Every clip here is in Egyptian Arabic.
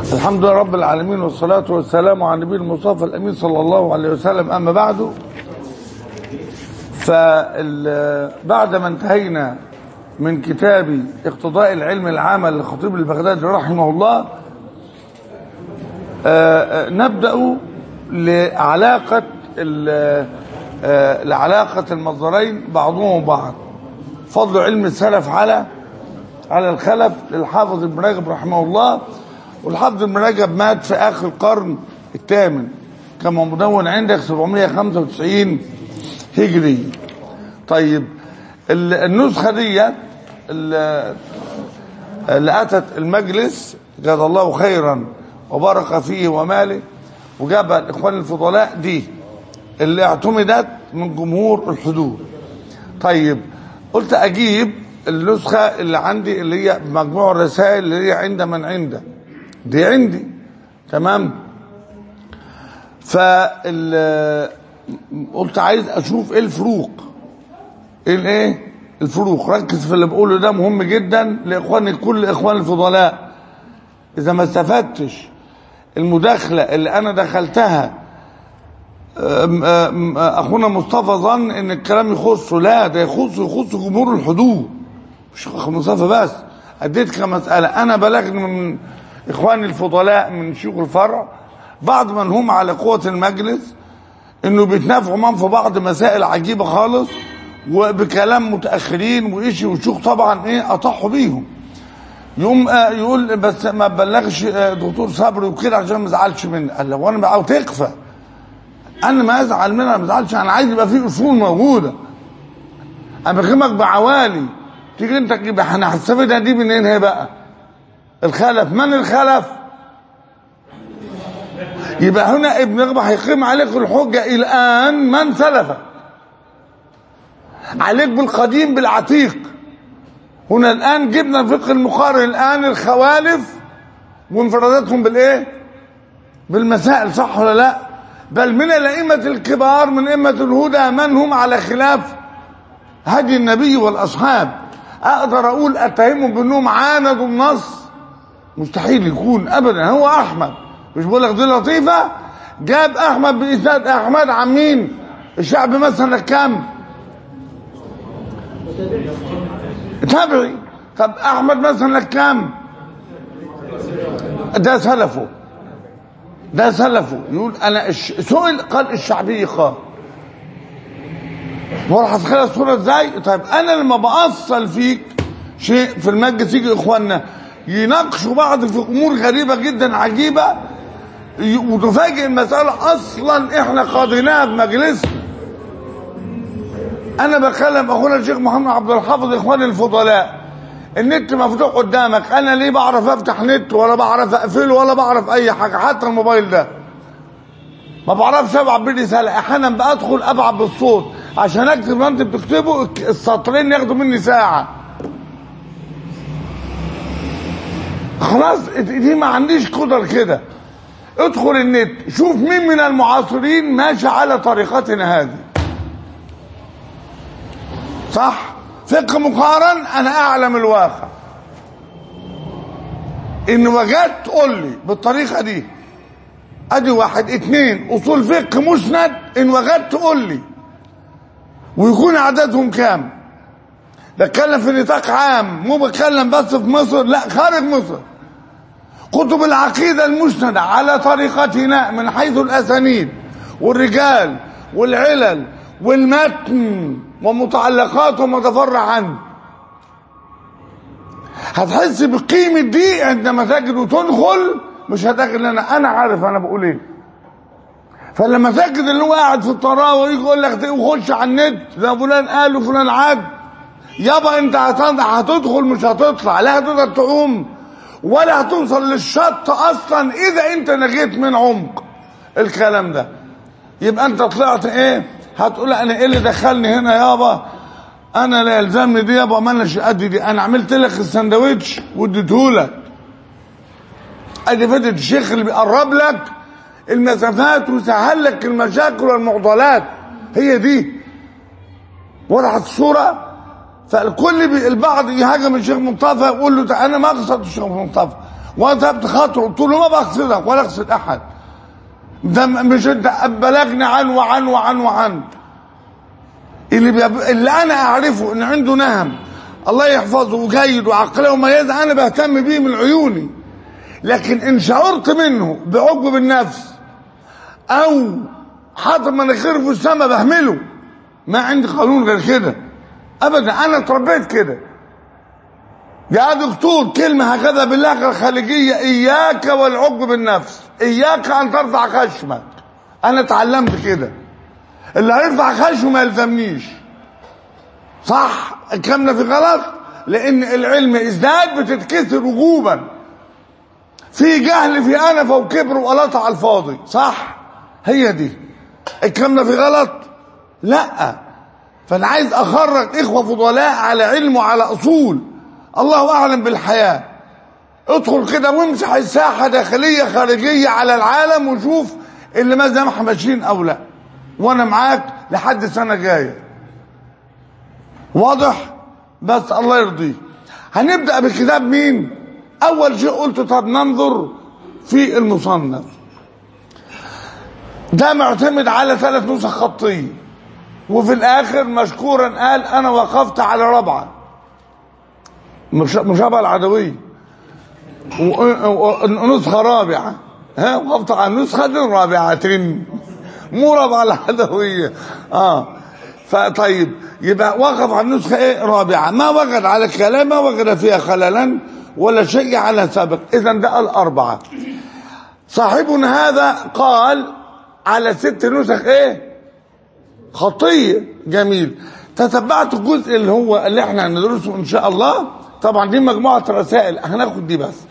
الحمد لله رب العالمين والصلاة والسلام على النبي المصطفى الأمين صلى الله عليه وسلم أما بعد فبعد ما انتهينا من كتاب اقتضاء العلم العمل للخطيب البغدادي رحمه الله آه، آه، نبدأ لعلاقة ال- آه، لعلاقة المصدرين بعضهم بعض فضل علم السلف على على الخلف للحافظ ابن رجب رحمه الله والحافظ ابن رجب مات في اخر القرن الثامن كما مدون عندك 795 هجري طيب ال- النسخه دي ال- اللي اتت المجلس جزا الله خيرا وبارك فيه وماله وجابها الاخوان الفضلاء دي اللي اعتمدت من جمهور الحدود طيب قلت اجيب النسخه اللي عندي اللي هي مجموع الرسائل اللي هي عند من عنده دي عندي تمام فال قلت عايز اشوف ايه الفروق ايه الايه الفروق ركز في اللي بقوله ده مهم جدا لاخواني كل اخوان الفضلاء اذا ما استفدتش المداخله اللي انا دخلتها أم- أم- اخونا مصطفى ظن ان الكلام يخصه لا ده يخص يخص جمهور الحدود مش اخو مصطفى بس اديت كمساله انا بلغني من اخواني الفضلاء من شيوخ الفرع بعض من هم على قوه المجلس انه بيتنافعوا معاهم في بعض مسائل عجيبه خالص وبكلام متاخرين وإشي وشيوخ طبعا ايه اطحوا بيهم يقوم آه، يقول بس ما بلغش آه، دكتور صبري وكده عشان ما ازعلش مني قال له وانا بقى تكفى انا ما ازعل منها ما ازعلش انا عايز يبقى في اصول موجوده انا بكلمك بعوالي تيجي انت تجيب احنا هنستفيدها دي منين هي بقى الخلف من الخلف يبقى هنا ابن رغبة هيقيم عليك الحجة الآن من سلفك عليك بالقديم بالعتيق هنا الآن جبنا الفقه المقارن الآن الخوالف وانفراداتهم بالإيه بالمسائل صح ولا لا بل من الأئمة الكبار من أئمة الهدى من هم على خلاف هدي النبي والأصحاب أقدر أقول أتهمهم بأنهم عاندوا النص مستحيل يكون أبدا هو أحمد مش بقول لك دي لطيفة جاب أحمد بإسناد أحمد عن مين الشعب مثلا كام تابعي طب أحمد مثلا كام ده سلفه ده سلفه يقول انا الش... سئل قال الشعبي قال وراح اتخيل الصوره ازاي طيب انا لما باصل فيك شيء في المجلس يجي اخواننا يناقشوا بعض في امور غريبه جدا عجيبه ي- وتفاجئ المساله اصلا احنا قاضيناها في مجلسنا انا بكلم اخونا الشيخ محمد عبد الحافظ اخواني الفضلاء النت مفتوح قدامك انا ليه بعرف افتح نت ولا بعرف اقفله ولا بعرف اي حاجه حتى الموبايل ده ما بعرفش ابعت برساله احيانا بدخل ابعت بالصوت عشان اكتب ما انت بتكتبه السطرين ياخدوا مني ساعه خلاص دي ما عنديش قدر كده ادخل النت شوف مين من المعاصرين ماشي على طريقتنا هذه صح فقه مقارن انا اعلم الواقع ان وجدت قول لي بالطريقه دي ادي واحد اتنين اصول فقه مسند ان وجدت قول لي ويكون عددهم كام بتكلم في نطاق عام مو بتكلم بس في مصر لا خارج مصر كتب العقيدة المسندة على طريقتنا من حيث الأسانيد والرجال والعلل والمتن ومتعلقات وما تفرع عنه هتحس بقيمة دي عندما تجد وتدخل مش هتجد ان انا انا عارف انا بقول ايه فلما تجد اللي هو قاعد في الطراوه ويجي يقول لك وخش على النت ده فلان قال وفلان عاد يابا انت هتن- هتدخل مش هتطلع لا هتقدر تعوم ولا هتوصل للشط اصلا اذا انت نجيت من عمق الكلام ده يبقى انت طلعت ايه هتقول انا ايه اللي دخلني هنا يابا انا لا يلزمني دي يابا ما اناش قد دي انا عملت لك السندوتش واديتهولك ادي فاتت الشيخ اللي بيقرب لك المسافات ويسهل لك المشاكل والمعضلات هي دي وضحت الصوره فالكل بي البعض يهاجم الشيخ مصطفى يقول له انا ما اقصد الشيخ مصطفى وثبت خاطره قلت له ما بقصدك ولا اقصد احد ده م- مش انت بلغني عن وعن وعن وعن اللي بيب... اللي انا اعرفه ان عنده نهم الله يحفظه وجيد وعقله ومميز انا بهتم بيه من عيوني لكن ان شعرت منه بعجب بالنفس او حاطط مناخيره في السماء بهمله ما عندي قانون غير كده ابدا انا اتربيت كده يا دكتور كلمة هكذا باللغة الخارجية إياك والعجب بالنفس إياك أن ترفع خشمك أنا اتعلمت كده اللي هيرفع خشمه ما يلزمنيش صح الكلام في غلط لأن العلم ازداد بتتكسر وجوبا في جهل في أنفة وكبر وقلطة على الفاضي صح هي دي الكلام ده في غلط لا فانا عايز اخرج اخوه فضلاء على علم وعلى اصول الله اعلم بالحياه ادخل كده وامسح الساحه داخليه خارجيه على العالم وشوف اللي ما زي ما احنا ماشيين او لا وانا معاك لحد سنه جايه واضح بس الله يرضيك هنبدا بكتاب مين اول شيء قلت طب ننظر في المصنف ده معتمد على ثلاث نسخ خطيه وفي الاخر مشكورا قال انا وقفت على رابعه مش- مشابهه العدويه و- و- ونسخه رابعه ها وقفت على نسخه رابعه مو رابعه العدويه اه فطيب يبقى وقف على النسخه ايه رابعه ما وجد على الكلام ما وجد فيها خللا ولا شيء على سابق اذا ده الاربعه صاحبنا هذا قال على ست نسخ ايه خطيه جميل تتبعت الجزء اللي هو اللي احنا هندرسه ان شاء الله طبعا دي مجموعه رسائل هناخد دي بس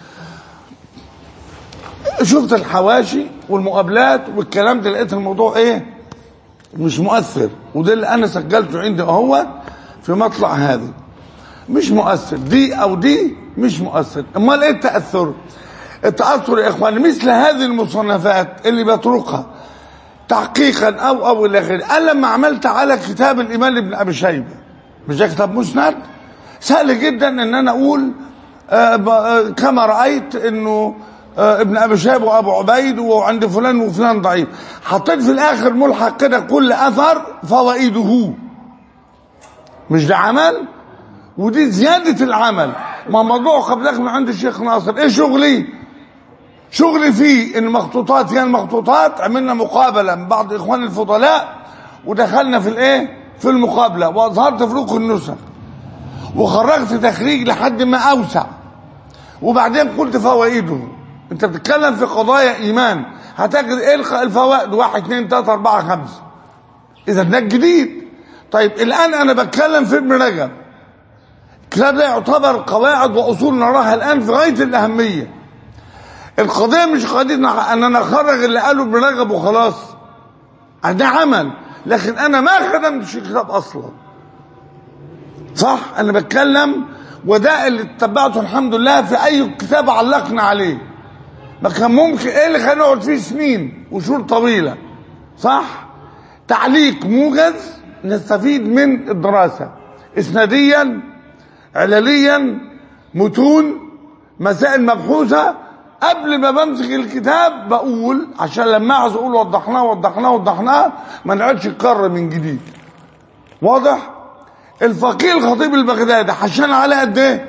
شفت الحواشي والمقابلات والكلام ده لقيت الموضوع ايه مش مؤثر وده اللي انا سجلته عندي اهو في مطلع هذا مش مؤثر دي او دي مش مؤثر امال ايه التاثر التاثر يا اخوان مثل هذه المصنفات اللي بتركها تحقيقا او او الى اخره انا لما عملت على كتاب الامام ابن ابي شيبه مش ده كتاب مسند سهل جدا ان انا اقول آه ب- آه كما رايت انه آه ابن ابي شيبه وابو عبيد وعند فلان وفلان ضعيف حطيت في الاخر ملحق كده كل اثر فوائده مش ده عمل ودي زياده العمل ما موضوع قبلك من عند الشيخ ناصر ايه شغلي شغلي فيه ان مخطوطات هي المخطوطات عملنا مقابله من بعض اخوان الفضلاء ودخلنا في الايه في المقابله واظهرت فروق النسخ وخرجت تخريج لحد ما اوسع وبعدين قلت فوائده انت بتتكلم في قضايا ايمان هتجد ايه الخ- الفوائد واحد اثنين ثلاثة اربعة خمسة اذا ده الجديد طيب الان انا بتكلم في ابن رجب الكتاب ده يعتبر قواعد واصول نراها الان في غايه الاهميه القضيه مش قضيه ان انا اخرج اللي قاله ابن رجب وخلاص ده عمل لكن انا ما خدمتش الكتاب اصلا صح انا بتكلم وده اللي اتبعته الحمد لله في اي كتاب علقنا عليه ما كان ممكن ايه اللي خلينا نقعد فيه سنين وشهور طويله صح تعليق موجز نستفيد من الدراسه اسناديا علليا متون مسائل مبحوثه قبل ما بمسك الكتاب بقول عشان لما اعوز اقول وضحناه وضحناه وضحناه ما نقعدش نكرر من جديد واضح الفقيه الخطيب البغدادي حشان على قد ايه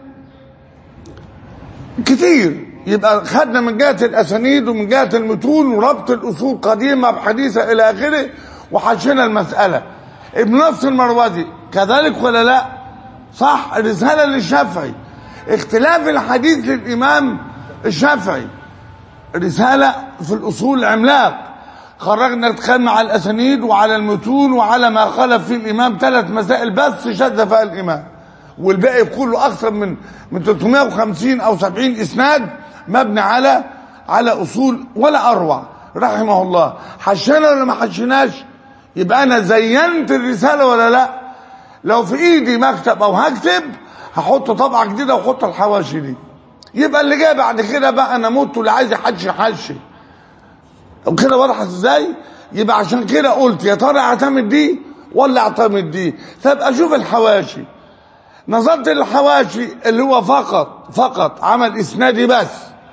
كتير يبقى خدنا من جهه الاسانيد ومن جهه المتون وربط الاصول قديمه بحديثه الى اخره وحشينا المساله ابن نصر المروزي كذلك ولا لا صح رساله للشافعي اختلاف الحديث للامام الشافعي رساله في الاصول عملاق خرجنا نتكلم على الاسانيد وعلى المتون وعلى ما خالف فيه الامام ثلاث مسائل بس شذ فيها الامام والباقي كله اكثر من من 350 او 70 اسناد مبني على على اصول ولا اروع رحمه الله حشينا ولا ما حشيناش يبقى انا زينت الرساله ولا لا لو في ايدي مكتب او هكتب هحط طبعه جديده واحط الحواشي دي يبقى اللي جاي بعد كده بقى انا موت واللي عايز يحشي يحشي وكده واضح ازاي يبقى عشان كده قلت يا ترى اعتمد دي ولا اعتمد دي طب اشوف الحواشي نظرت للحواشي اللي هو فقط فقط عمل اسنادي بس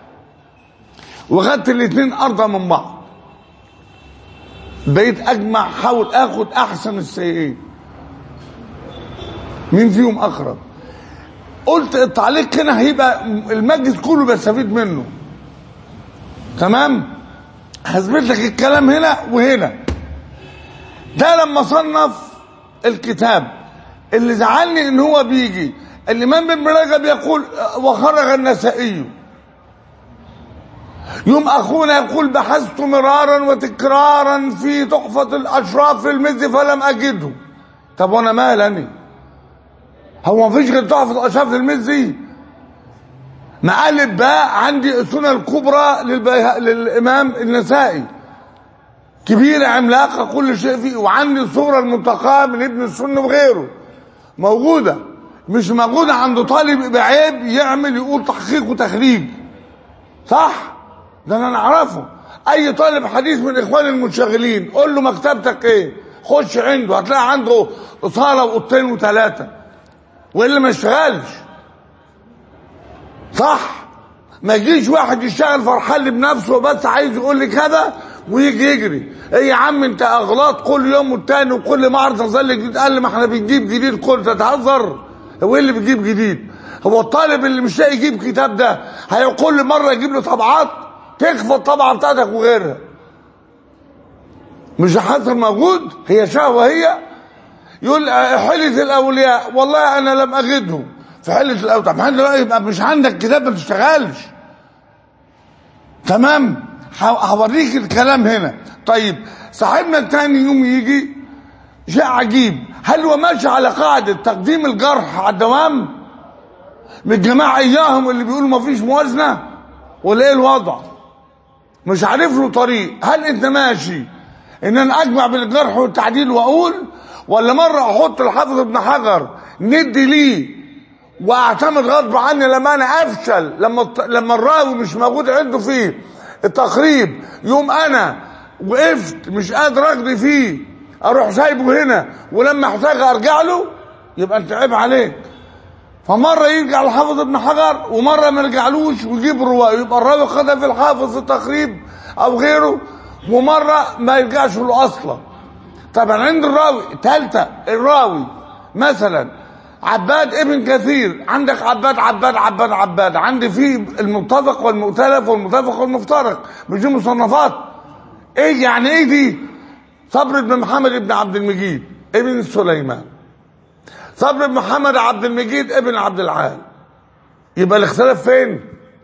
وخدت الاثنين ارضى من بعض بقيت اجمع حاول اخد احسن السيئين مين فيهم اقرب قلت التعليق هنا هيبقى المجلس كله بستفيد منه تمام هثبت لك الكلام هنا وهنا ده لما صنف الكتاب اللي زعلني ان هو بيجي الامام ابن رجب يقول وخرج النسائي يوم اخونا يقول بحثت مرارا وتكرارا في تحفة الاشراف في المز فلم اجده طب وانا مالني هو مفيش غير تحفة الاشراف في المزي مقالب بقى عندي السنة الكبرى للبيه... للامام النسائي كبيرة عملاقة كل شيء فيه وعندي الصورة المنتقاة من ابن السنة وغيره موجودة مش موجودة عند طالب بعيب يعمل يقول تحقيق وتخريج صح ده انا نعرفه اي طالب حديث من اخوان المنشغلين قول له مكتبتك ايه خش عنده هتلاقي عنده صالة واوضتين وثلاثة والا ما يشتغلش صح ما يجيش واحد يشتغل فرحان بنفسه بس عايز يقول لي كذا ويجي يجري ايه يا عم انت اغلاط كل يوم والتاني وكل معرض نظل جديد قال لي ما احنا بنجيب جديد كل تتهزر هو ايه اللي بيجيب جديد هو الطالب اللي مش لاقي يجيب كتاب ده هي كل مره يجيب له طبعات تكفى الطبعه بتاعتك وغيرها مش حاصل موجود هي شهوه هي يقول حلة الاولياء والله انا لم اجدهم في حلة الاولياء طب ما يبقى مش عندك كتاب ما تشتغلش تمام هوريك الكلام هنا طيب صاحبنا الثاني يوم يجي شيء عجيب هل هو ماشي على قاعدة تقديم الجرح على الدوام من الجماعة اياهم اللي بيقولوا ما فيش موازنة ولا ايه الوضع مش عارف له طريق هل انت ماشي ان انا اجمع بين الجرح والتعديل واقول ولا مرة احط الحافظ ابن حجر ندي ليه واعتمد غصب عني لما انا افشل لما لما الراوي مش موجود عنده فيه التقريب يوم انا وقفت مش قادر اقضي فيه اروح سايبه هنا ولما احتاج ارجع له يبقى انت عيب عليك فمره يرجع الحافظ ابن حجر ومره ما يرجعلوش ويجيب الروايه يبقى الراوي خدها في الحافظ التقريب او غيره ومره ما يرجعش له اصلا طبعا عند الراوي ثالثه الراوي مثلا عباد ابن كثير عندك عباد عباد عباد عباد عندي فيه المتفق والمؤتلف والمتفق والمفترق مش دي مصنفات ايه يعني ايه دي صبر بن محمد ابن عبد المجيد ابن سليمان صبر بن محمد عبد المجيد ابن عبد العال يبقى الاختلاف فين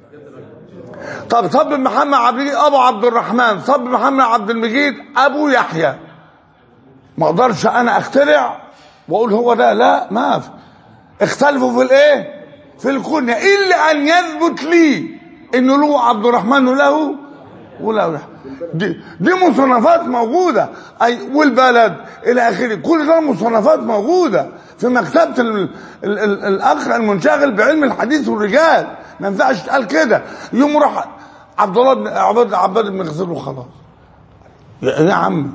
طب صبر بن محمد عبد المجيد ابو عبد الرحمن صبر بن محمد عبد المجيد ابو يحيى ما اقدرش انا اخترع واقول هو ده لا ما في اختلفوا في الايه في الكنية الا ان يثبت لي انه له عبد الرحمن وله وله دي, دي مصنفات موجودة اي والبلد الى اخره كل ده مصنفات موجودة في مكتبة ال ال ال الاخ المنشغل بعلم الحديث والرجال ما ينفعش تقال كده يوم راح عبد الله بن عباد عباد بن غزير وخلاص يا, يا عم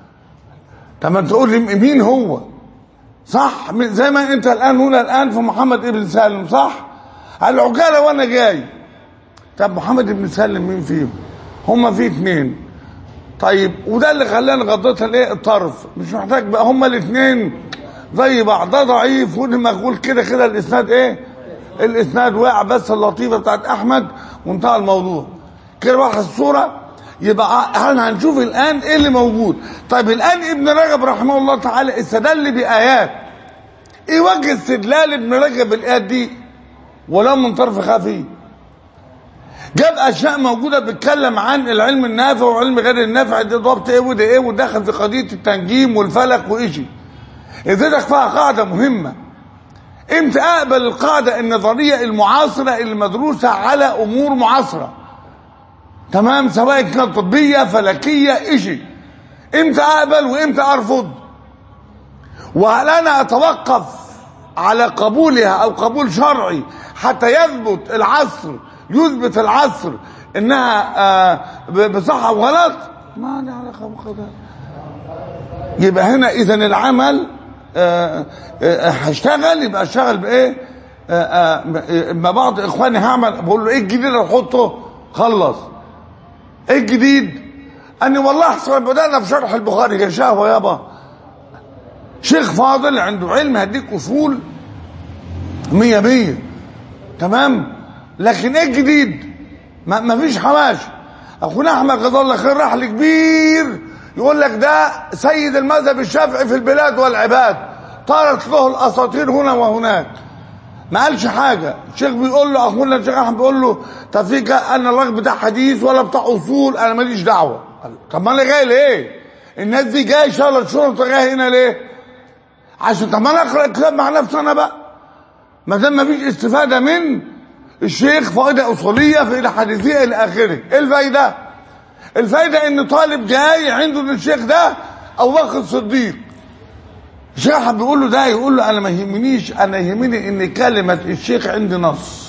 طب ما تقول لي مين هو صح زي ما انت الان هنا الان في محمد ابن سالم صح العجاله وانا جاي طب محمد ابن سالم مين فيهم هما في اثنين طيب وده اللي خلاني غضيت الايه الطرف مش محتاج بقى هما الاثنين زي بعض ده ضعيف ودي ما اقول كده كده الاسناد ايه الاسناد واقع بس اللطيفه بتاعت احمد وانتهى الموضوع كده واحد الصوره يبقى احنا هنشوف الان ايه اللي موجود طيب الان ابن رجب رحمه الله تعالى استدل بايات ايه وجه استدلال ابن رجب بالايات دي ولو من طرف خفي جاب اشياء موجوده بتتكلم عن العلم النافع وعلم غير النافع ده ضبط ايه وده ايه ودخل في قضيه التنجيم والفلك وايشي اديتك فيها قاعده مهمه امتى اقبل القاعده النظريه المعاصره المدروسه على امور معاصره تمام سواء كانت طبية فلكية اشي امتى اقبل وامتى ارفض وهل انا اتوقف على قبولها او قبول شرعي حتى يثبت العصر يثبت العصر انها آه بصحة وغلط ما لي علاقة بقضاء يبقى هنا اذا العمل آه، آه، هشتغل يبقى اشتغل بايه آه، آه، ما بعض اخواني هعمل بقول له ايه الجديد اللي احطه خلص ايه الجديد اني والله احسن بدانا في شرح البخاري يا شهوه يابا شيخ فاضل عنده علم هديك اصول مية مية تمام لكن ايه الجديد ما, ما فيش حماش اخونا احمد جزاه الله خير رحل كبير يقول لك ده سيد المذهب الشافعي في البلاد والعباد طارت له الاساطير هنا وهناك ما قالش حاجه الشيخ بيقول له اخونا الشيخ احمد بيقول له طب في انا الراجل بتاع حديث ولا بتاع اصول انا ماليش دعوه قال له، طب ما انا جاي ليه الناس دي جايه شغله شرطه جايه هنا ليه عشان طب ما انا اقرا الكتاب مع نفسي انا بقى ما دام ما فيش استفاده من الشيخ فائده اصوليه فائده حديثيه الى اخره ايه الفايده الفايده ان طالب جاي عنده ان الشيخ ده ابو بكر الصديق الشيخ أحمد بيقول له ده يقول له انا ما يهمنيش انا يهمني ان كلمه الشيخ عندي نص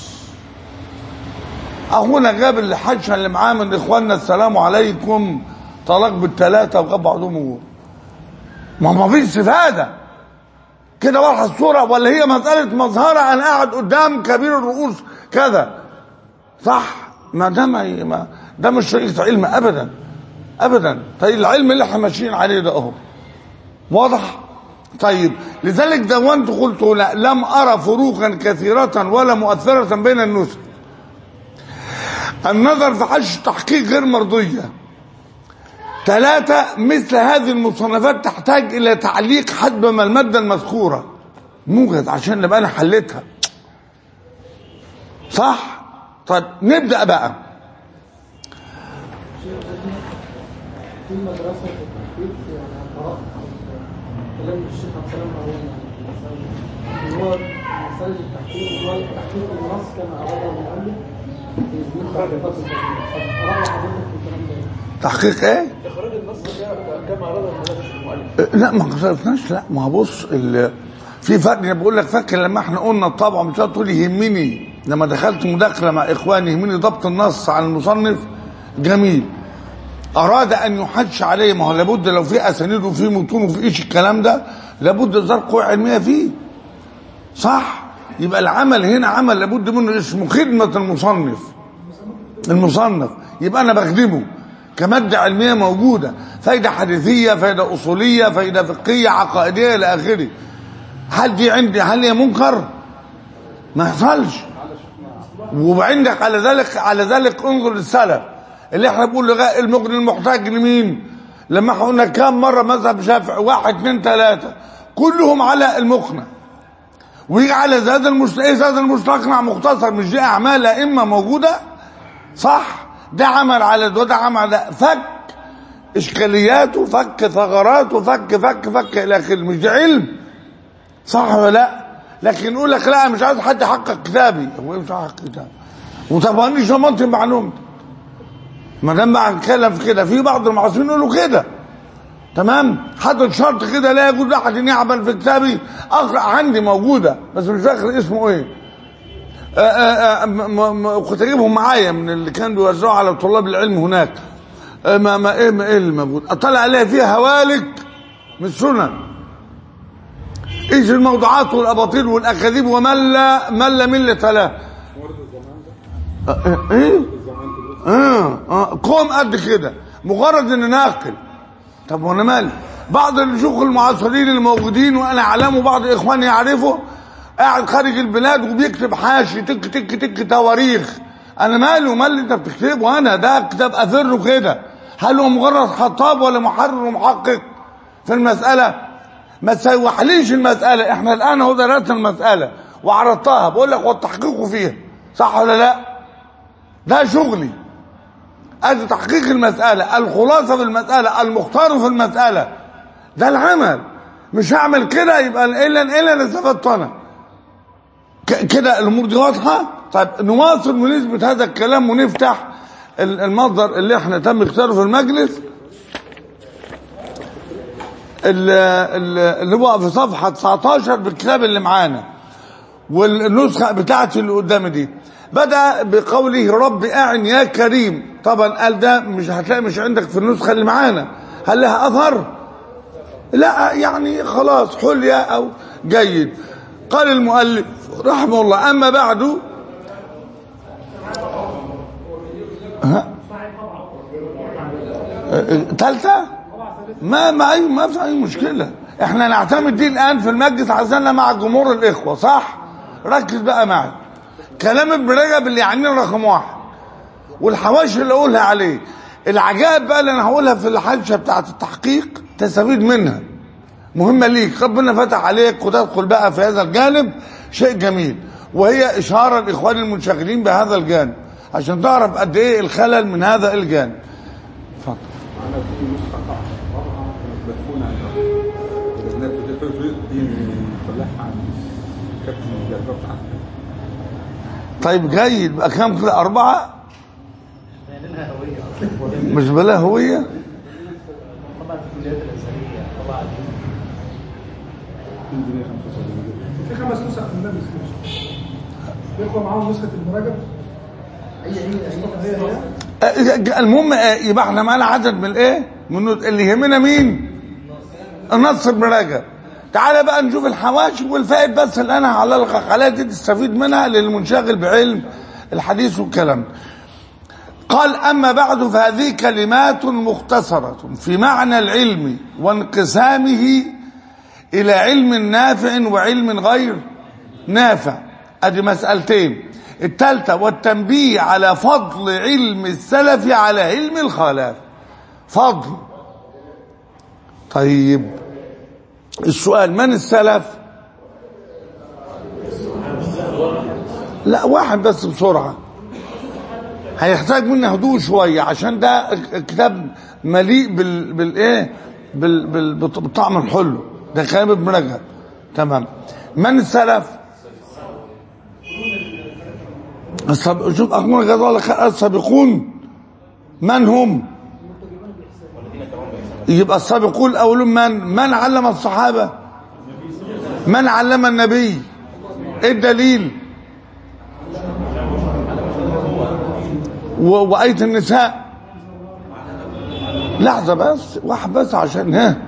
اخونا جاب الحجه اللي معاه من اخواننا السلام عليكم طلاق بالثلاثه وغاب بعضهم وجوه ما ما فيش استفاده كده واضحه الصوره ولا هي مساله مظهره انا قاعد قدام كبير الرؤوس كذا صح ما ده ما ما- ده مش طريقه علم ابدا ابدا طيب العلم اللي احنا ماشيين عليه ده اهو واضح طيب لذلك دونت قلت لا لم ارى فروقا كثيره ولا مؤثره بين النسخ النظر في حش تحقيق غير مرضيه ثلاثة مثل هذه المصنفات تحتاج إلى تعليق حسب ما المادة المذكورة موجد عشان نبقى أنا حليتها صح؟ طيب نبدأ بقى في مدرسة في التحقيق يعني قرأت كلام الشيخ عبد السلام معروف اللي هو مسألة التحقيق اللي هو تحقيق النص كما أراد المؤلف في إذن تعريفات التحقيق رأي حضرتك في الكلام ده تحقيق إيه؟ إخراج النص ده كما أراد المؤلف المؤلف أه، لا ما قصرتناش لا ما هو بص ال- في فرق انا بقول لك فاكر لما احنا قلنا الطبع مش هتقول يهمني لما دخلت مداخله مع اخواني يهمني ضبط النص عن المصنف جميل اراد ان يحج عليه ما هو لابد لو في اسانيد وفي متون وفي ايش الكلام ده لابد اصدار قوى علميه فيه صح يبقى العمل هنا عمل لابد منه اسمه خدمه المصنف المصنف يبقى انا بخدمه كماده علميه موجوده فايده حديثيه فايده اصوليه فايده فقهيه عقائديه الى اخره هل دي عندي هل هي منكر ما يحصلش وعندك على ذلك على ذلك انظر للسلف اللي احنا بنقول لغايه المغني المحتاج لمين لما احنا قلنا كام مره مذهب شافعي واحد اثنين ثلاثه كلهم على المقنع ويجي على زاد المست ايه زاد المستقنع مختصر مش دي اعمال ائمه موجوده صح ده عمل على ده وده عمل على ده فك اشكالياته فك ثغراته فك فك فك الى اخره مش ده علم صح ولا لا لكن يقول لك لا مش عايز حد يحقق كتابي هو إيه مش هحقق كتابي وطبعا ضمنت معلومتي ما دام بقى هنتكلم في كده في بعض المعاصرين يقولوا كده تمام حاطط شرط كده لا يجوز لاحد ان يعمل في كتابي اقرا عندي موجوده بس مش فاكر اسمه ايه آه، آه، آه، م- م- م- كنت اجيبهم معايا من اللي كانوا بيوزعوا على طلاب العلم هناك آه، ما ما ايه ما ايه اللي موجود اطلع عليها فيها هوالك من السنن ايش الموضوعات والاباطيل والاكاذيب ومن لا من لا مله له آه، آه، ايه اه اه قوم قد كده مجرد ان ناقل طب وانا مالي بعض الشيوخ المعاصرين الموجودين وانا اعلمه بعض اخواني يعرفه قاعد خارج البلاد وبيكتب حاشي تك تك تك تواريخ انا مالي ومال اللي انت بتكتبه انا ده كتاب اثره كده هل هو مجرد خطاب ولا محرر ومحقق في المساله ما تسوحليش المساله احنا الان هو درسنا المساله وعرضتها بقول لك والتحقيق فيها صح ولا لا ده شغلي ادي تحقيق المسألة الخلاصة في المسألة المختار في المسألة ده العمل مش هعمل كده يبقى الا الا انا استفدت انا ك- كده الامور دي واضحة طيب نواصل ونثبت هذا الكلام ونفتح ال- المصدر اللي احنا تم اختياره في المجلس ال- ال- اللي هو في صفحة 19 بالكتاب اللي معانا والنسخة بتاعتي اللي قدامي دي بدأ بقوله رب أعن يا كريم طبعا قال ده مش هتلاقي مش عندك في النسخة اللي معانا هل لها أثر لا يعني خلاص حلية أو جيد قال المؤلف رحمه الله أما بعد ها ثالثة ما ما أي ما في أي مشكلة احنا نعتمد دي الآن في المجلس عزلنا مع جمهور الإخوة صح ركز بقى معي كلام ابن رجب اللي يعني رقم واحد والحواشي اللي اقولها عليه العجائب بقى اللي انا هقولها في الحاشيه بتاعه التحقيق تستفيد منها مهمه ليك ربنا فتح عليك وتدخل بقى في هذا الجانب شيء جميل وهي اشاره الاخوان المنشغلين بهذا الجانب عشان تعرف قد ايه الخلل من هذا الجانب اتفضل أنا في نسخة طبعا مدفونة الناس بتفرق دي نطلعها عن كابتن الجلباب عنها طيب جيد بقى كام كده اربعه مش بلا هويه طبعا في الكليات الازهريه طبعا في خمس نسخ من ده مسكوش الاخوه معاهم نسخه المراجع هي هي هي هي آه، المهم آه، يبقى احنا معانا عدد من الايه من اللي يهمنا مين النص ابن رجب تعالى بقى نشوف الحواشي والفائد بس اللي انا هعلق عليها دي تستفيد منها للمنشغل بعلم الحديث والكلام قال اما بعد فهذه كلمات مختصره في معنى العلم وانقسامه الى علم نافع وعلم غير نافع ادي مسألتين الثالثة والتنبيه على فضل علم السلف على علم الخلف فضل طيب السؤال من السلف لا واحد بس بسرعة هيحتاج منا هدوء شوية عشان ده كتاب مليء بال بالايه بال بال بالطعم الحلو ده كلام ابن رجب تمام من السلف السب... شوف أخبار غزالة السابقون من هم يبقى السابقون الأولون من من علم الصحابة من علم النبي ايه الدليل و... وآية النساء لحظة بس واحد بس عشان ها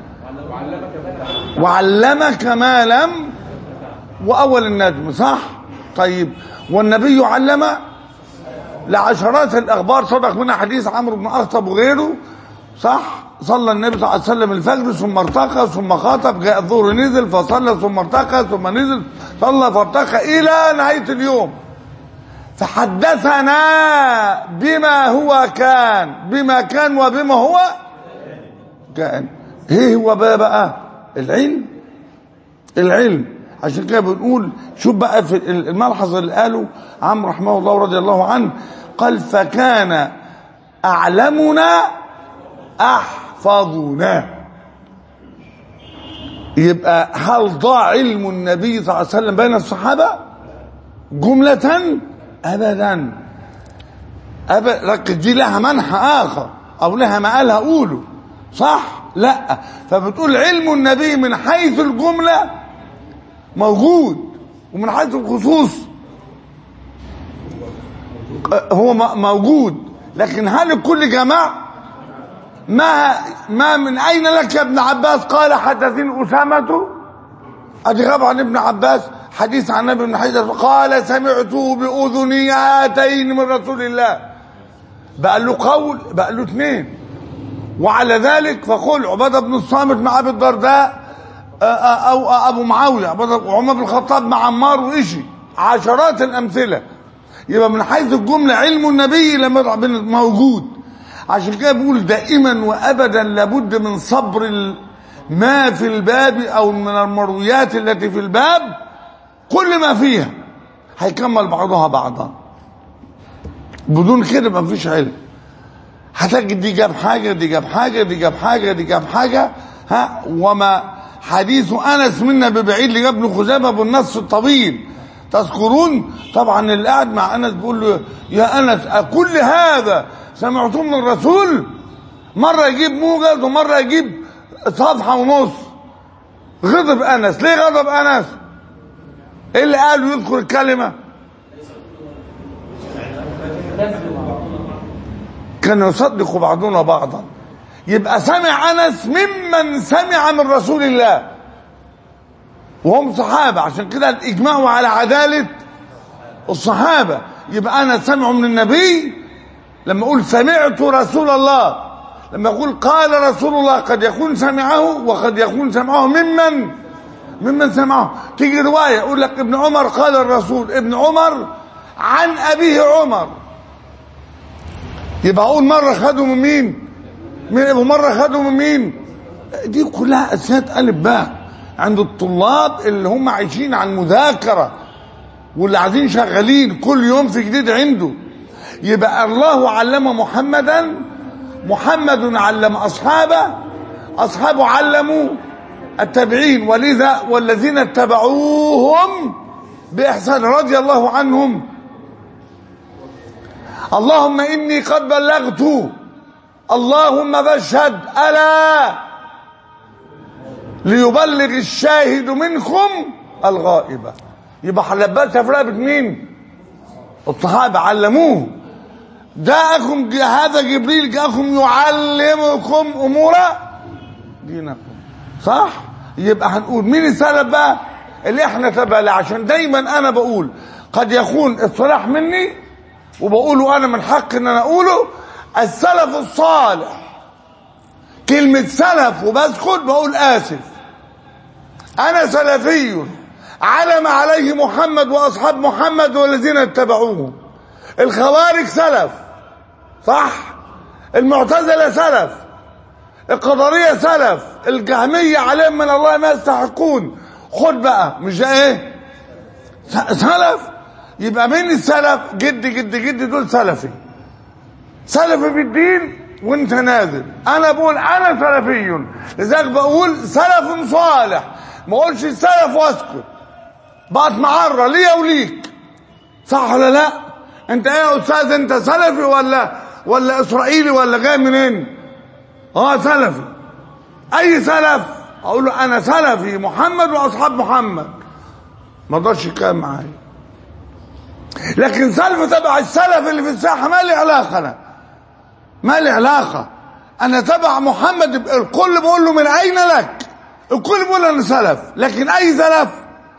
وعلمك ما لم وأول النجم صح طيب والنبي علم لعشرات الأخبار صدق منها حديث عمرو بن أخطب وغيره صح صلى النبي صلى الله عليه وسلم الفجر ثم ارتقى ثم خاطب جاء الظهر نزل فصلى ثم ارتقى ثم نزل صلى فارتقى إلى نهاية اليوم فحدثنا بما هو كان بما كان وبما هو كان ايه هو بقى بقى العلم العلم عشان كده بنقول شوف بقى في الملحظ اللي قاله عمرو رحمه الله رضي الله عنه قال فكان اعلمنا احفظنا يبقى هل ضاع علم النبي صلى الله عليه وسلم بين الصحابه جمله ابدا أبدا ركز دي لها منحى اخر او لها مقال هقوله صح لا فبتقول علم النبي من حيث الجمله موجود ومن حيث الخصوص هو موجود لكن هل الكل جمع ما ما من اين لك يا ابن عباس قال حدثني اسامه ادي غاب عن ابن عباس حديث عن النبي بن حجر قال سمعته باذني هاتين من رسول الله بقى له قول بقى له اثنين وعلى ذلك فقل عباده بن الصامت مع ابي الدرداء او ابو معاويه وعمر بن الخطاب مع عمار وإشي عشرات الامثله يبقى من حيث الجمله علم النبي لما موجود عشان كده بقول دائما وابدا لابد من صبر ما في الباب او من المرويات التي في الباب كل ما فيها هيكمل بعضها بعضا بدون كده ما فيش علم هتجد دي جاب حاجه دي جاب حاجه دي جاب حاجه دي جاب حاجه ها وما حديث انس منا ببعيد لجاب ابن خزامه بالنص الطويل تذكرون طبعا اللي قاعد مع انس بيقول له يا انس كل هذا سمعتم من الرسول مره يجيب موجز ومره يجيب صفحه ونص غضب انس ليه غضب انس ايه اللي قاله يذكر الكلمه كان يصدق بعضنا بعضا يبقى سمع انس ممن سمع من رسول الله وهم صحابه عشان كده الاجماع على عداله الصحابه يبقى انا سمعوا من النبي لما اقول سمعت رسول الله لما اقول قال رسول الله قد يكون سمعه وقد يكون سمعه ممن ممن سمعه تيجي روايه يقول لك ابن عمر قال الرسول ابن عمر عن ابيه عمر يبقى اقول مره خدوا من مين من ابو مره خدوا من مين دي كلها اساسيات الف باء عند الطلاب اللي هم عايشين عن مذاكره واللي عايزين شغالين كل يوم في جديد عنده يبقى الله علم محمدا محمد علم اصحابه اصحابه علموا التابعين ولذا والذين اتبعوهم باحسان رضي الله عنهم اللهم اني قد بلغت اللهم فاشهد الا ليبلغ الشاهد منكم الغائبه يبقى حلبات في رقبه مين الصحابه علموه جاءكم هذا جبريل جاءكم يعلمكم امور دينكم صح يبقى هنقول مين السلف بقى اللي احنا تبع له عشان دايما انا بقول قد يكون الصلاح مني وبقوله انا من حق ان انا اقوله السلف الصالح كلمة سلف وبسكت بقول اسف انا سلفي علم عليه محمد واصحاب محمد والذين اتبعوه الخوارج سلف صح المعتزله سلف القدريه سلف الجهميه عليهم من الله ما يستحقون خد بقى مش ده ايه س- سلف يبقى مين السلف جد جد جد دول سلفي سلفي في الدين وانت نازل انا بقول انا سلفي لذلك بقول سلف صالح ما اقولش السلف واسكت بقت معره ليا وليك صح ولا لا انت ايه يا استاذ انت سلفي ولا ولا اسرائيلي ولا جاي منين اه سلفي اي سلف اقول له انا سلفي محمد واصحاب محمد ما اقدرش يتكلم معايا لكن سلف تبع السلف اللي في الساحه ما لي علاقه انا ما لي علاقه انا تبع محمد الكل بقول له من اين لك الكل بيقول انا سلف لكن اي سلف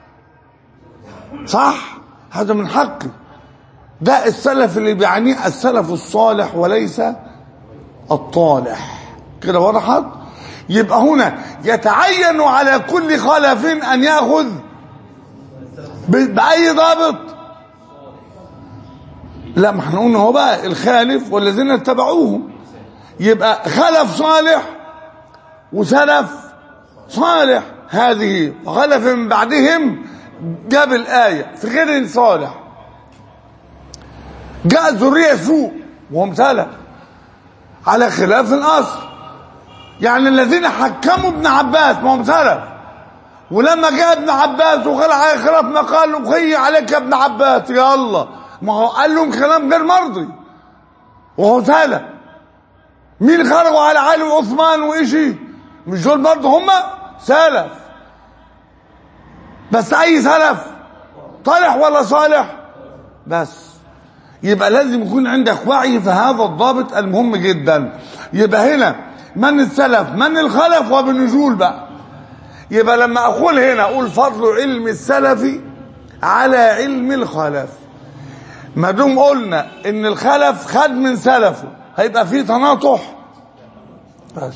صح هذا من حقي ده السلف اللي بيعنيه السلف الصالح وليس الطالح كده وضحت يبقى هنا يتعين على كل خلف ان ياخذ ب- باي ضابط لا ما احنا قلنا هو بقى الخالف والذين اتبعوهم يبقى خلف صالح وسلف صالح هذه وخلف من بعدهم جاب الآية في غير صالح جاء ذرية سوء وهم سلف على خلاف الأصل يعني الذين حكموا ابن عباس ما هم سلف ولما جاء ابن عباس وقال على خلاف ما قال له خي عليك يا ابن عباس يا الله ما هو قال لهم كلام غير مرضي وهو سلف مين خرجوا على علي وعثمان وإشي مش دول برضه هم سلف بس أي سلف طالح ولا صالح بس يبقى لازم يكون عندك وعي في هذا الضابط المهم جدا يبقى هنا من السلف من الخلف وبالنزول بقى يبقى لما اقول هنا اقول فضل علم السلف على علم الخلف ما دام قلنا ان الخلف خد من سلفه هيبقى فيه تناطح بس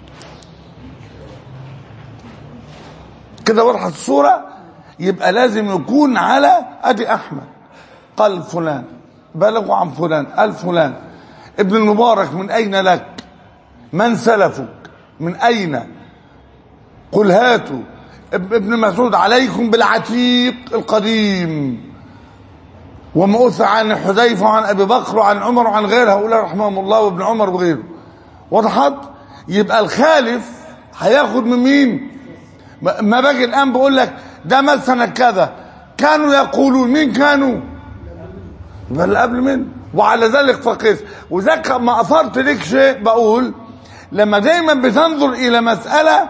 كده وضحت الصورة يبقى لازم يكون على ادي احمد قال فلان بلغوا عن فلان قال فلان ابن المبارك من اين لك من سلفك من اين قل هاتوا اب- ابن مسعود عليكم بالعتيق القديم وما أثر عن حذيفة وعن أبي بكر وعن عمر وعن غيره هؤلاء رحمهم الله وابن عمر وغيره وضحت يبقى الخالف هياخد من مين ما ما باجي الآن بقول لك ده مات سنة كذا كانوا يقولون مين كانوا يبقى اللي قبل منه وعلى ذلك فقس وذاك ما أثرت لك شيء بقول لما دايما بتنظر إلى مسألة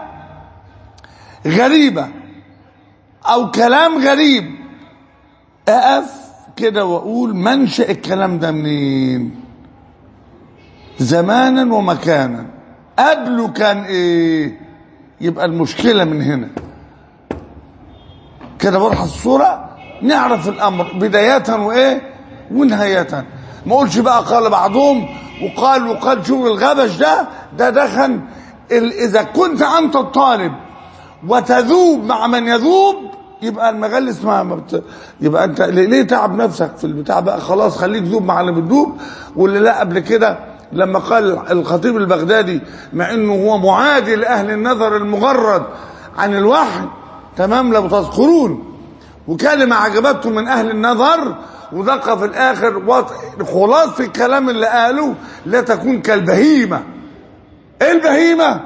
غريبة أو كلام غريب أقف كده وأقول منشأ الكلام ده منين زمانا ومكانا قبله كان ايه يبقى المشكلة من هنا كده واضحة الصورة نعرف الامر بداية وايه ونهاية ما اقولش بقى قال بعضهم وقال وقال شوف الغبش ده ده دخل ال- اذا كنت انت الطالب وتذوب مع من يذوب يبقى المجلس ما ما بت... يبقى انت ليه ليه تعب نفسك في البتاع بقى خلاص خليك ذوب مع اللي بتذوب واللي لا قبل كده لما قال الخطيب البغدادي مع انه هو معادي لاهل النظر المغرد عن الوحي تمام لو تذكرون وكلمة عجبته من أهل النظر ودق في الآخر وط- خلاصة الكلام اللي قاله لا تكون كالبهيمة إيه البهيمة؟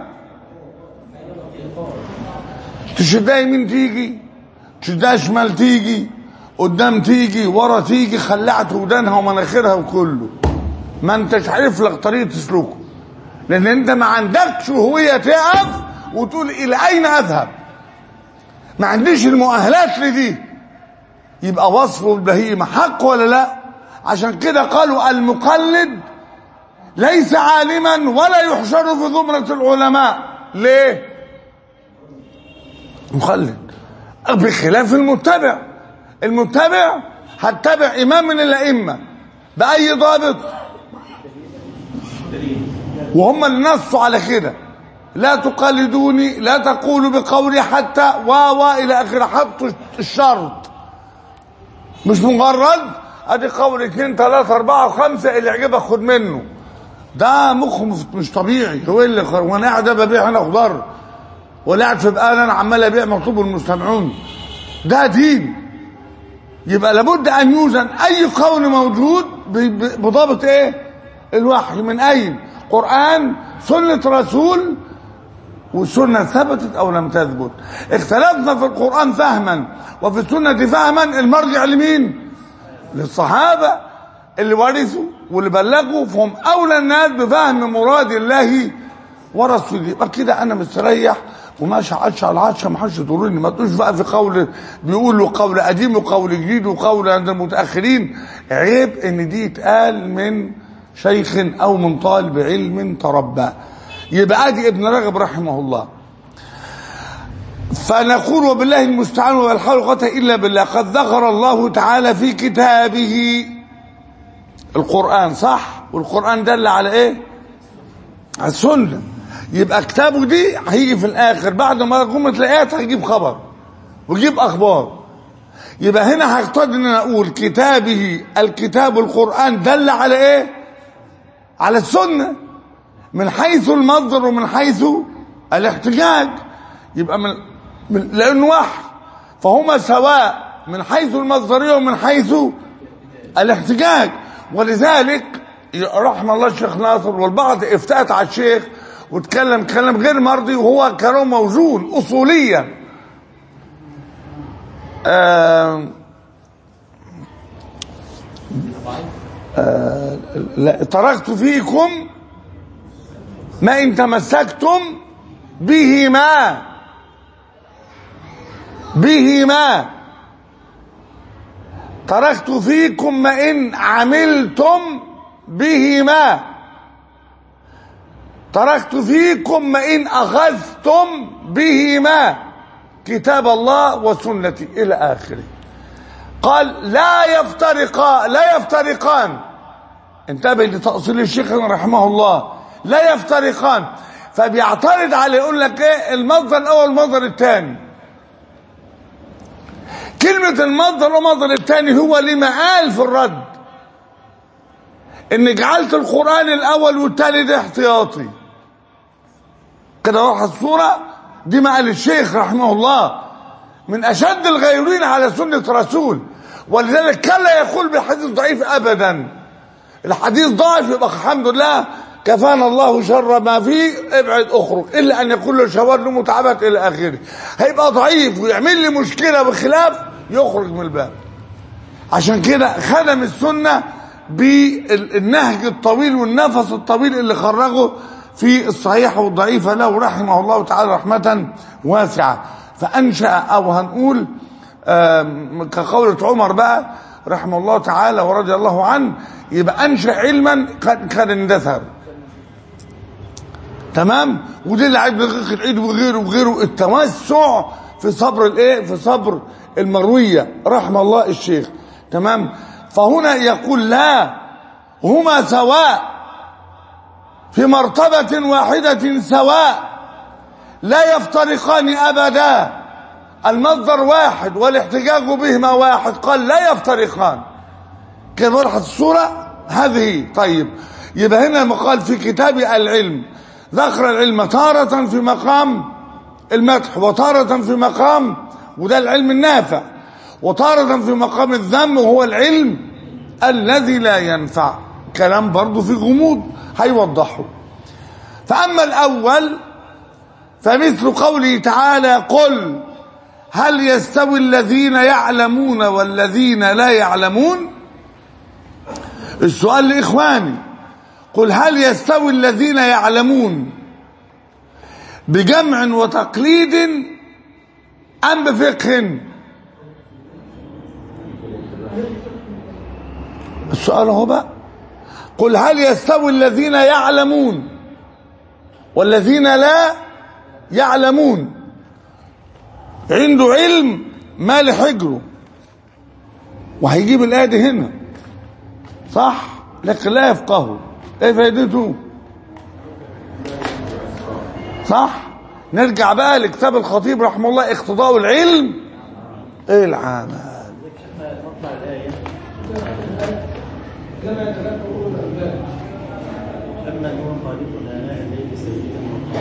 تشدها يمين تيجي تشدها شمال تيجي قدام تيجي ورا تيجي خلعت ودانها ومناخيرها وكله ما انتش عارف لك طريقة تسلكه لأن أنت ما عندكش هوية تقف وتقول إلى أين أذهب ما عنديش المؤهلات لدي يبقى وصفه البهيمة حق ولا لا عشان كده قالوا المقلد ليس عالما ولا يحشر في زمرة العلماء ليه مقلد بخلاف المتبع المتبع هتبع إمام من الأئمة بأي ضابط وهم اللي نصوا على كده لا تقلدوني لا تقولوا بقولي حتى و و الى اخره حطوا الشرط مش مجرد ادي قول اتنين تلاته اربعه وخمسه اللي يعجبك خد منه ده مخ مف- مش طبيعي هو إيه اللي خ- وانا قاعد ببيع انا خضار ولا قاعد في بقال انا عمال ابيع مطلوب المستمعون ده دين يبقى لابد ان يوزن اي قول موجود ب- ب- بضابط ايه الوحي من اين قران سنه رسول والسنه ثبتت او لم تثبت اختلفنا في القران فهما وفي السنه فهما المرجع لمين للصحابه اللي ورثوا واللي بلغوا فهم اولى الناس بفهم مراد الله ورسوله يبقى كده انا مستريح وماشي عطشه على عطشه ما حدش يضرني ما تقولش بقى في قول بيقولوا قول قديم وقول جديد وقول عند المتاخرين عيب ان دي يتقال من شيخ او من طالب علم تربى يبقى ادي ابن رجب رحمه الله فنقول وبالله المستعان ولا حول ولا قوه الا بالله قد ذكر الله تعالى في كتابه القران صح والقران دل على ايه على السنه يبقى كتابه دي هيجي في الاخر بعد ما جمله الايات هيجيب خبر ويجيب اخبار يبقى هنا هقتضي ان انا اقول كتابه الكتاب القران دل على ايه على السنه من حيث المصدر ومن حيث الاحتجاج يبقى من, من لانه وحي فهما سواء من حيث المصدريه ومن حيث الاحتجاج ولذلك رحم الله الشيخ ناصر والبعض افتات على الشيخ وتكلم كلام غير مرضي وهو كلام موزون اصوليا آه آه لا تركت فيكم ما ان تمسكتم بهما بهما تركت فيكم ما ان عملتم بهما تركت فيكم ما ان اخذتم بهما كتاب الله وسنتي الى اخره قال لا يفترقا لا يفترقان انتبه لتأصيل الشيخ رحمه الله لا يفترقان فبيعترض على يقول لك ايه المصدر الاول والمصدر الثاني كلمة المصدر والمصدر الثاني هو لما قال في الرد ان جعلت القرآن الاول والثاني ده احتياطي كده واضحة الصورة دي ما قال الشيخ رحمه الله من اشد الغيرين على سنة رسول ولذلك كان لا يقول بالحديث ضعيف ابدا الحديث ضعيف يبقى الحمد لله كفانا الله شر ما فيه ابعد اخرج الا ان يكون له شوار له متعبات الى اخره هيبقى ضعيف ويعمل لي مشكله بخلاف يخرج من الباب عشان كده خدم السنه بالنهج الطويل والنفس الطويل اللي خرجه في الصحيحه والضعيفه له رحمه الله تعالى رحمه واسعه فانشا او هنقول آم، كقولة عمر بقى رحمه الله تعالى ورضي الله عنه يبقى انشا علما قد قد اندثر تمام ودي اللي عايز دقيق العيد وغيره وغيره التوسع في صبر الايه في صبر المرويه رحم الله الشيخ تمام فهنا يقول لا هما سواء في مرتبة واحدة سواء لا يفترقان أبدا المصدر واحد والاحتجاج بهما واحد قال لا يفترقان كان وضحت الصورة هذه طيب يبقى هنا مقال في كتاب العلم ذكر العلم تارة في مقام المدح وتارة في مقام وده العلم النافع وتارة في مقام الذم وهو العلم الذي لا ينفع كلام برضه في غموض هيوضحه فأما الأول فمثل قوله تعالى قل هل يستوي الذين يعلمون والذين لا يعلمون السؤال لإخواني قل هل يستوي الذين يعلمون بجمع وتقليد أم بفقه السؤال هو بقى قل هل يستوي الذين يعلمون والذين لا يعلمون عنده علم ما لحجره وهيجيب الآية دي هنا صح لكن لا يفقهه ايه فائدته صح نرجع بقى لكتاب الخطيب رحمه الله اقتضاء العلم ايه العمل نطلع الآية أما هو خالق آلاء الليل سيدا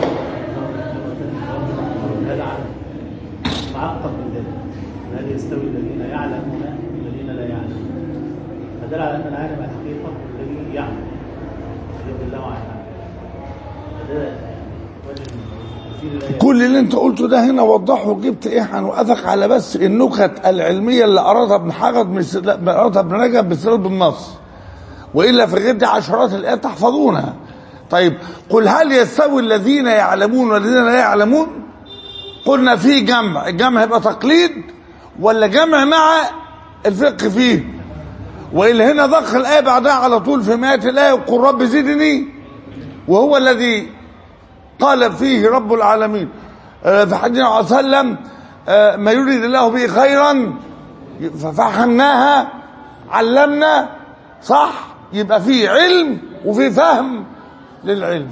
هذا عدم معقب من ذلك هل يستوي الذين يعلمون والذين لا يعلمون فدل على أن العالم الحقيقة الذي يعلم يد الله عن فده وجه من تفسير الآية كل اللي انت قلته ده هنا وضحه وجبت ايه هنوقفك على بس النكت العلميه اللي ارادها ابن حجر بن لا، ارادها ابن رجب باستدلال بالنص والا في غير دي عشرات الايات تحفظونها طيب قل هل يستوي الذين يعلمون والذين لا يعلمون قلنا في جمع الجمع يبقى تقليد ولا جمع مع الفقه فيه والا هنا ذكر الايه بعدها على طول في مئات الايه وقل رب زدني وهو الذي قال فيه رب العالمين آه، في حديث عليه وسلم آه، ما يريد الله به خيرا ففهمناها علمنا صح يبقى فيه علم وفي فهم للعلم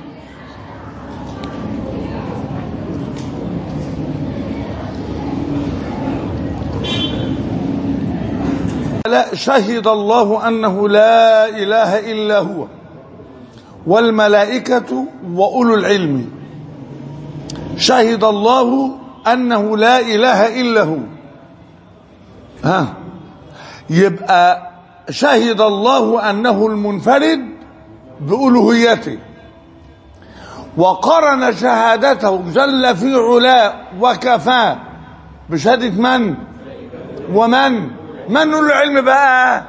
لا شهد الله أنه لا إله إلا هو والملائكة وأولو العلم شهد الله أنه لا إله إلا هو ها يبقى شهد الله أنه المنفرد بألوهيته وقرن شهادته جل في علاه وكفى بشهادة من ومن من أولو العلم بقى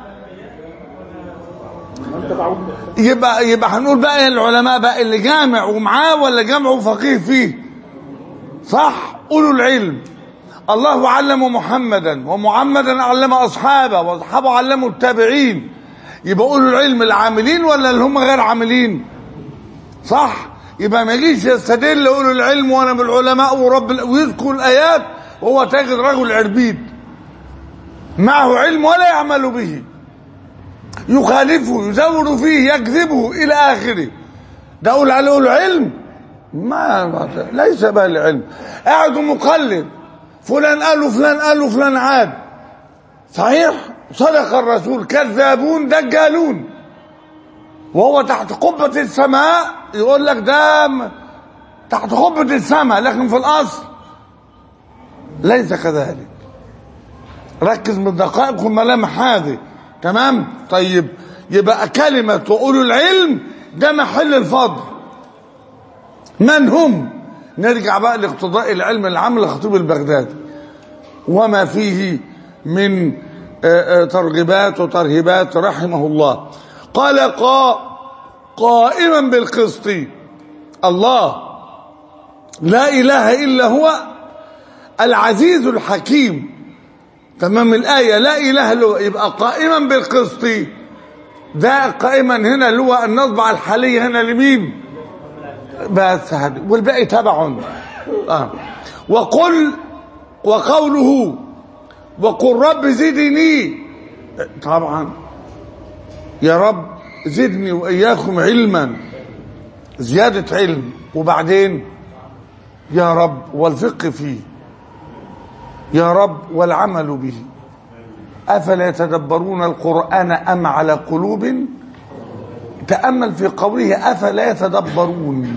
يبقى يبقى هنقول بقى العلماء بقى اللي جامع ومعاه ولا جامع وفقيه فيه صح اولو العلم الله علم محمدا ومحمدا علم اصحابه واصحابه علموا التابعين يبقى اولو العلم العاملين ولا اللي هم غير عاملين صح يبقى ما يجيش يستدل اولو العلم وانا من العلماء ورب ال- ويذكر الايات وهو تاجد رجل عربيد معه علم ولا يعمل به يخالفه يزور فيه يكذبه الى اخره ده اقول عليه العلم ما ما- ليس بقى العلم قاعد مقلد فلان قال له فلان قال له فلان عاد صحيح صدق الرسول كذابون دجالون وهو تحت قبة السماء يقول لك ده م- تحت قبة السماء لكن في الأصل ليس كذلك ركز من دقائق والملامح هذه تمام طيب يبقى كلمة وأولو العلم ده محل الفضل من هم نرجع بقى لاقتضاء العلم العام لخطيب البغدادي وما فيه من آه، آه، ترغيبات وترهيبات رحمه الله قال قا قائما بالقسط الله لا إله إلا هو العزيز الحكيم تمام الآية لا إله إلا هو يبقى قائما بالقسط ده قائما هنا اللي هو النصب على الحالية هنا لمين بس هذه والباقي تبع آه. وقل وقوله وقل رب زدني طبعا يا رب زدني وإياكم علما زيادة علم وبعدين يا رب والفقه فيه يا رب والعمل به أفلا يتدبرون القرآن أم على قلوب تأمل في قوله أفلا يتدبرون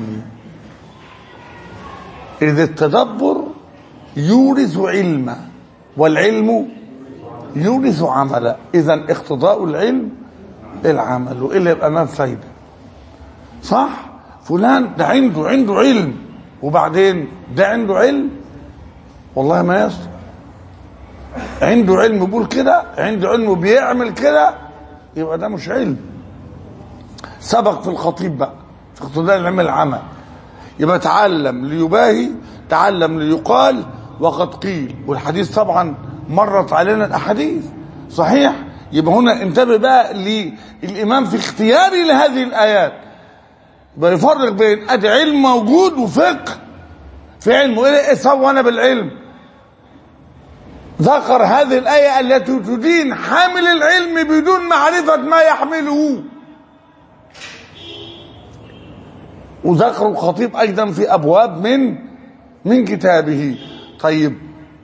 إذ التدبر يورث علما والعلم يورث عملا إذا اقتضاء العلم العمل وإلا يبقى ما فايدة صح فلان ده عنده عنده علم وبعدين ده عنده علم والله ما يصل عنده علم بيقول كده عنده علم بيعمل كده يبقى ده مش علم سبق في الخطيب بقى في اقتضاء العلم العمل يبقى تعلم ليباهي تعلم ليقال وقد قيل والحديث طبعا مرت علينا الاحاديث صحيح يبقى هنا انتبه بقى للامام في اختياره لهذه الايات يبقى يفرق بين ادي علم موجود وفقه في علم وايه سوى بالعلم ذكر هذه الآية التي تدين حامل العلم بدون معرفة ما يحمله وذكر الخطيب أيضا في أبواب من من كتابه طيب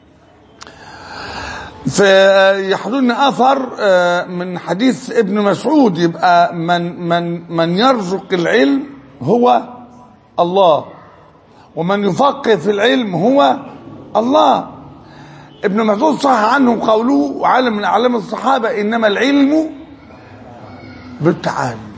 فيحضرني أثر من حديث ابن مسعود يبقى من من من يرزق العلم هو الله ومن يفقه في العلم هو الله ابن مسعود صح عنه قوله عالم من اعلام الصحابه انما العلم بالتعلم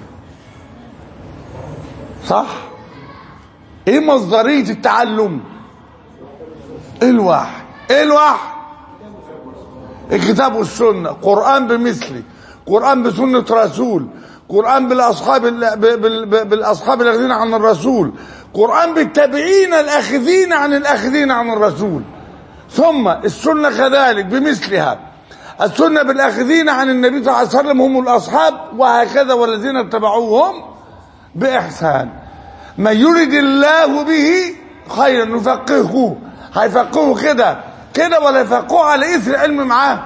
صح ايه مصدريه التعلم الوحي ايه الوحي الكتاب والسنه قران بمثله قران بسنه رسول قران بالاصحاب بالاصحاب الاخذين عن الرسول قران بالتابعين الاخذين عن الاخذين عن الرسول ثم السنة كذلك بمثلها السنة بالآخذين عن النبي صلى الله عليه وسلم هم الأصحاب وهكذا والذين اتبعوهم بإحسان من يرد الله به خيرا يفقهه هيفقهه كده كده ولا يفقهه على إثر علم معاه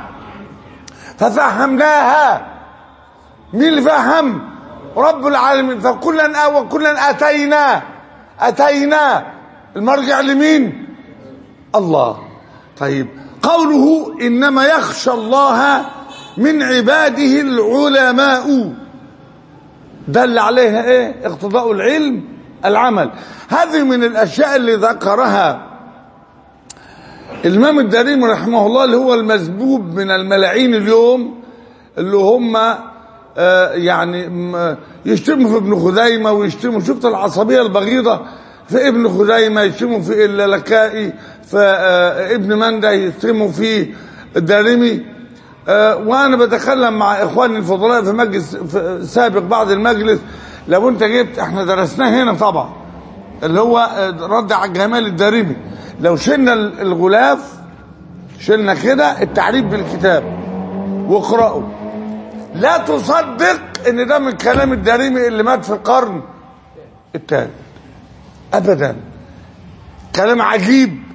ففهمناها مين اللي فهم رب العالمين فكلا وكلا أتينا أتينا المرجع لمين الله طيب قوله انما يخشى الله من عباده العلماء دل عليها ايه اقتضاء العلم العمل هذه من الاشياء اللي ذكرها الامام الدارمي رحمه الله اللي هو المسبوب من الملاعين اليوم اللي هم آه يعني يشتموا في ابن خزيمه ويشتموا شفت العصبيه البغيضه في ابن خزيمه يشتموا في اللالكائي فابن منده يشتموا في الدارمي وانا بتكلم مع اخواني الفضلاء في مجلس في سابق بعد المجلس لو انت جبت احنا درسناه هنا طبعا اللي هو رد على الجمال الدارمي لو شلنا الغلاف شلنا كده التعريف بالكتاب واقرأوا لا تصدق ان ده من كلام الدارمي اللي مات في القرن الثالث ابدا كلام عجيب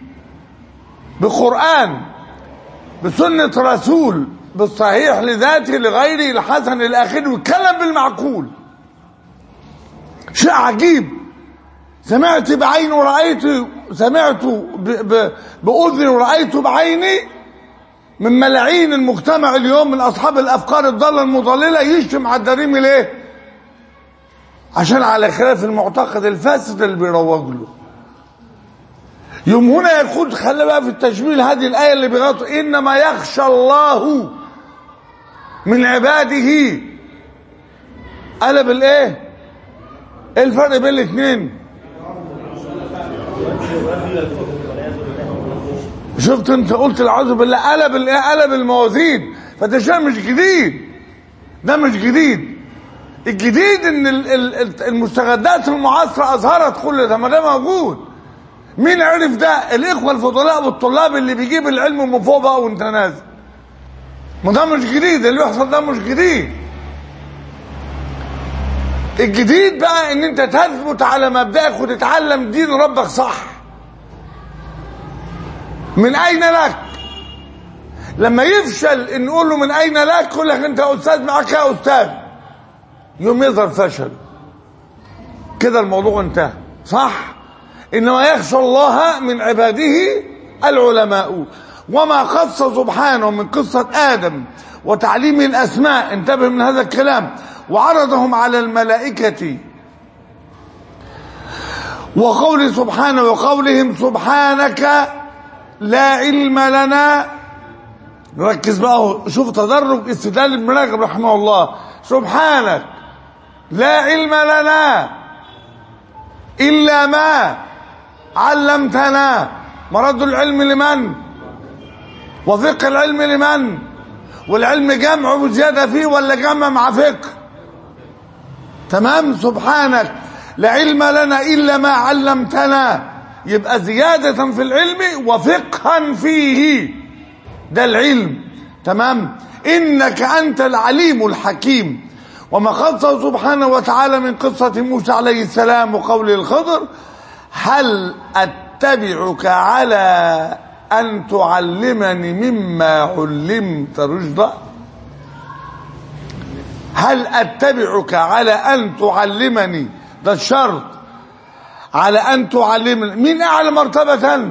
بقرآن بسنة رسول بالصحيح لذاته لغيره الحسن الأخير ويتكلم بالمعقول شيء عجيب سمعت بعيني ورأيت سمعت بأذني ورأيت بعيني من ملاعين المجتمع اليوم من أصحاب الأفكار الضالة المضللة يشتم على الدريم ليه؟ عشان على خلاف المعتقد الفاسد اللي بيروج له يوم هنا يقول خلي بقى في التشبيه هذه الآية اللي بيغطوا إنما يخشى الله من عباده قلب الايه ايه الفرق بين الاثنين شفت انت قلت العوذ بالله قلب الايه قلب الموازين فده شيء مش جديد ده مش جديد الجديد ان المستجدات المعاصره اظهرت كل ده ما ده موجود مين عرف ده الاخوه الفضلاء والطلاب اللي بيجيب العلم من فوق بقى وانت نازل ما ده مش جديد اللي يحصل ده مش جديد الجديد بقى ان انت تثبت على مبدأك وتتعلم دين ربك صح من اين لك لما يفشل ان نقول له من اين لك يقول لك انت استاذ معاك يا استاذ يوم يظهر فشل كده الموضوع انتهى صح انما يخشى الله من عباده العلماء وما خص سبحانه من قصة آدم وتعليم الأسماء انتبه من هذا الكلام وعرضهم على الملائكة وقول سبحانه وقولهم سبحانك لا علم لنا ركز بقى اهو شوف تدرج استدلال ابن رجب رحمه الله سبحانك لا علم لنا إلا ما علمتنا مرد العلم لمن وفقه العلم لمن والعلم جمع وزيادة فيه ولا جمع مع فقه تمام سبحانك لا علم لنا إلا ما علمتنا يبقى زيادة في العلم وفقها فيه ده العلم تمام إنك أنت العليم الحكيم وما خصه سبحانه وتعالى من قصة موسى عليه السلام وقول الخضر هل أتبعك على أن تعلمني مما علمت رشدا هل أتبعك على أن تعلمني ده الشرط على أن تعلمني مين أعلى مرتبة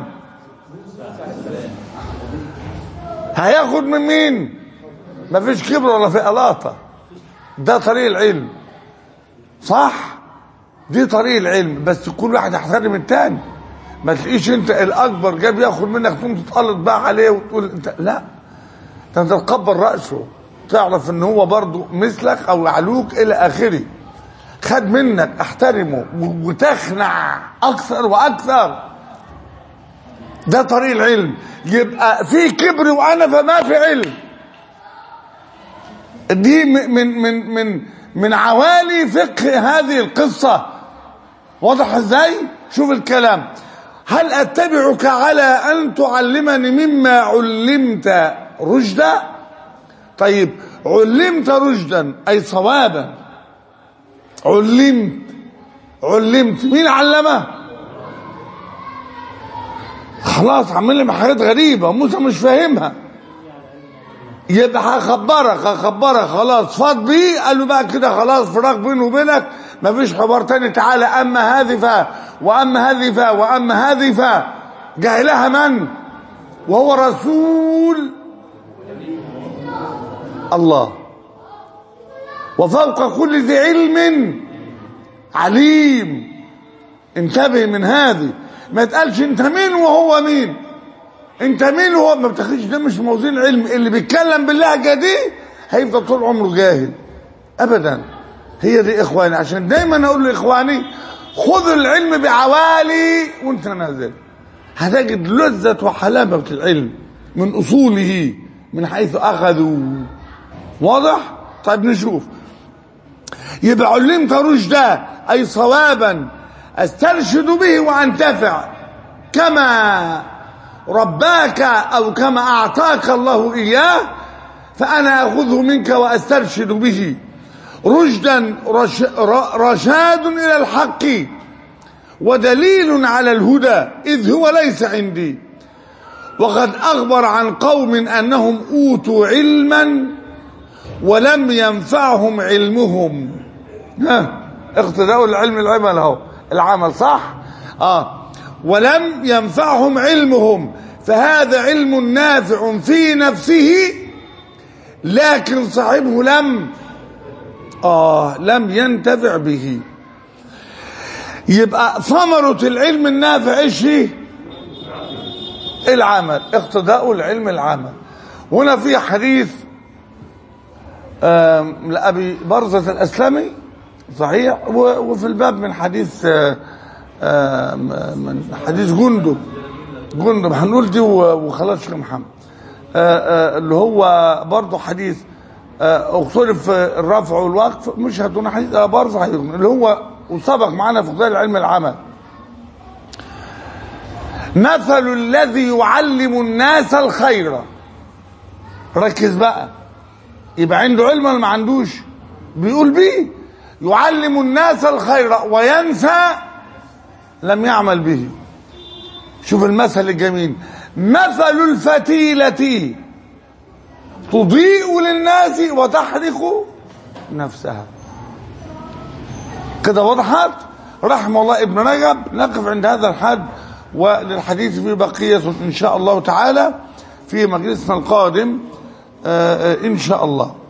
هياخد من مين مفيش كبر ولا في قلاطة ده طريق العلم صح دي طريق العلم بس كل واحد يحترم التاني ما تلاقيش انت الاكبر جاب ياخد منك تقوم تتقلط بقى عليه وتقول انت لا ده انت تكبر راسه تعرف ان هو برضه مثلك او علوك الى اخره خد منك احترمه وتخنع اكثر واكثر ده طريق العلم يبقى في كبر وانا فما في علم دي من من من من, من عوالي فقه هذه القصه واضح ازاي شوف الكلام هل اتبعك على ان تعلمني مما علمت رشدا طيب علمت رشدا اي صوابا علمت علمت مين علمه خلاص عامل لي حاجات غريبه موسى مش فاهمها يبقى هخبرك هخبرك خلاص فاض بيه قال له بقى كده خلاص فراغ بينه وبينك مفيش حوار تاني تعالى اما هذه ف واما هذه ف واما هذه ف جاهلها من وهو رسول الله وفوق كل ذي علم عليم انتبه من هذه ما تقالش انت مين وهو مين انت مين وهو ما بتاخدش ده مش موازين علم اللي بيتكلم باللهجه دي هيفضل طول عمره جاهل ابدا هي دي اخواني عشان دايما اقول لاخواني خذ العلم بعوالي وانت نازل هتجد لذة وحلاوة العلم من اصوله من حيث اخذوا واضح طيب نشوف يبقى علمت رشدا اي صوابا استرشد به وانتفع كما رباك او كما اعطاك الله اياه فانا اخذه منك واسترشد به رشدا رش رشاد الى الحق ودليل على الهدى اذ هو ليس عندي وقد اخبر عن قوم انهم اوتوا علما ولم ينفعهم علمهم ها اقتداء العلم العمل اهو العمل صح اه ولم ينفعهم علمهم فهذا علم نافع في نفسه لكن صاحبه لم آه لم ينتفع به يبقى ثمرة العلم النافع ايش هي؟ العمل اقتداء العلم العمل هنا في حديث لأبي برزة الأسلمي صحيح وفي الباب من حديث من حديث جندب جندب هنقول دي وخلاص شيخ محمد اللي هو برضه حديث اختلف الرفع والوقف مش هتقول حديث برضه اللي هو وسبق معانا في قضايا العلم العمل مثل الذي يعلم الناس الخير ركز بقى يبقى عنده علم ولا ما عندوش بيقول بيه يعلم الناس الخير وينسى لم يعمل به شوف المثل الجميل مثل الفتيلة تضيء للناس وتحرق نفسها كده وضحت رحم الله ابن رجب نقف عند هذا الحد وللحديث في بقية إن شاء الله تعالى في مجلسنا القادم آه، آه، إن شاء الله